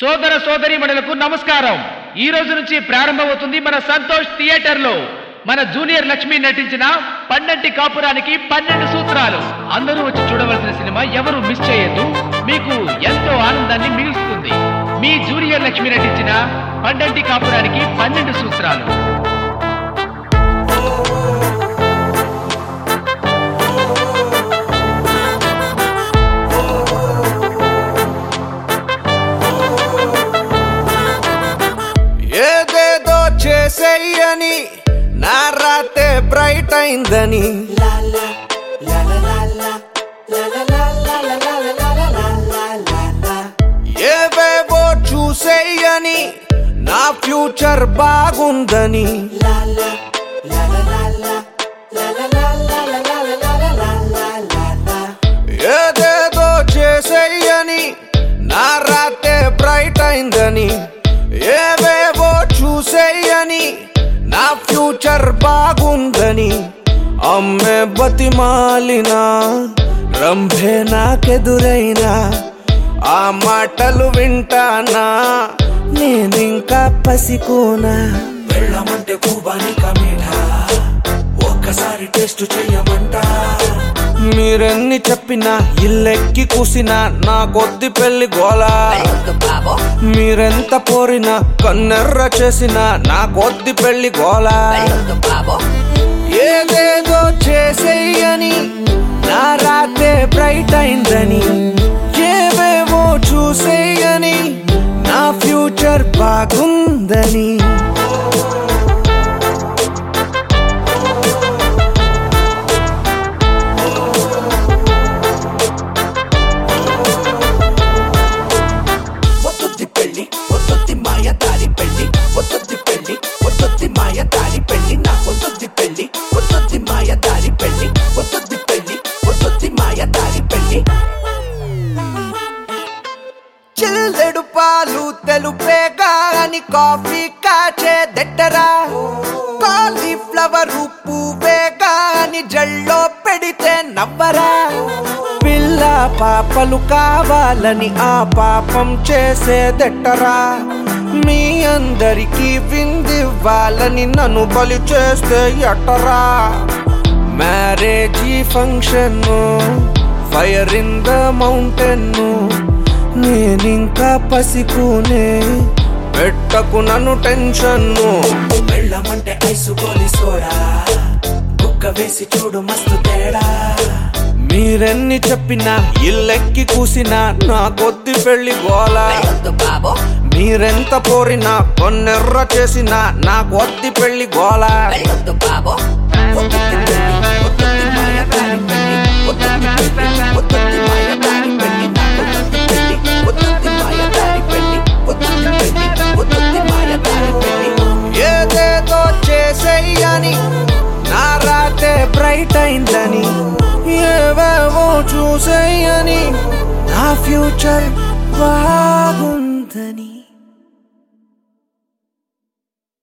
సోదర సోదరి మణులకు నమస్కారం ఈ రోజు నుంచి ప్రారంభమవుతుంది మన సంతోష్ థియేటర్ లో మన జూనియర్ లక్ష్మి నటించిన పన్నెంటి కాపురానికి పన్నెండు సూత్రాలు అందరూ వచ్చి చూడవలసిన సినిమా ఎవరు మిస్ చేయొద్దు మీకు ఎంతో ఆనందాన్ని మిగులుస్తుంది మీ జూనియర్ లక్ష్మి నటించిన పన్నెంటి కాపురానికి పన్నెండు సూత్రాలు ఏదేదో చేసేయని నా రాతే బ్రైట్ అయిందని ఏవేవో చూసేయని నా ఫ్యూచర్ బాగుందని ఏదేదో చేసేయని నా రాతే బ్రైట్ అయిందని ఏవేవో చూసేయని నా ఫ్యూచర్ బాగుందని అమ్మే బతిమాలిన రంభే నాకెదురైనా ఆ మాటలు వింటానా నేనింకా పసికోనా వెళ్ళమంటే కూబానిక మీఠా ఒక్కసారి టేస్ట్ చెయ్యమంటా మీరెన్ని చెప్పినా ఇల్లెక్కి కూసినా నా కొద్ది పెళ్లి గోలా మీరెంత పోరినా కన్నెర్ర చేసినా నా కొద్ది పెళ్లి గోలా ఏదేదో చేసేయని నా రాతే బ్రైట్ అయిందని ఏవేవో చూసేయని నా ఫ్యూచర్ బాగుందని ఒత్తొత్తి పెళ్లి ఒత్తొత్తి మాయ దారి పెళ్లి ఒత్తొత్తి పెళ్లి ఒత్తొత్తి మాయ దారి పెళ్లి నా ఒత్తొత్తి పెళ్లి ఒత్తొత్తి మాయ దారి పెళ్లి ఒత్తొత్తి పెళ్లి ఒత్తొత్తి మాయ దారి పెళ్లి చిల్లెడు పాలు తెలుపేగా అని కాఫీ కాచే దెట్టరా కాలీఫ్లవర్ పువ్వేగా అని జల్లో పెడితే నవ్వరా పిల్ల పాపలు కావాలని ఆ పాపం చేసేదెట్టరా మీ అందరికీ విందివ్వాలని నన్ను బలి చేస్తే ఎట్టరా marriage function fire in the mountain నేనింకా పసికునే పెట్టకు నన్ను టెన్షన్ వెళ్ళమంటే ఐసు గోలి సోడా బుక్క వేసి చూడు మస్తు తేడా మీరెన్ని చెప్పినా ఇల్లెక్కి కూసినా నా కొద్ది పెళ్లి గోలా మీరెంత పోరినా కొన్నెర్ర చేసినా నా కొద్ది పెళ్లి గోలా ఒత్తొత్తి పెళ్లి ఒత్తొత్తి మాయ దారి పెళ్లి ఒత్తొత్తి పెళ్లి ఒత్తొత్తి మాయ దారి పెళ్లి నా ఒత్తొత్తి పెళ్లి ఒత్తొత్తి మాయ దారి పెళ్లి ఒత్తొత్తి పెళ్లి ఒత్తొత్తి మాయ దారి పెళ్లి ఏదేదో చేసేయని నా రాతే బ్రైట్ అయిందని ఏవేవో చూసేయని నా ఫ్యూచర్ బాగుందని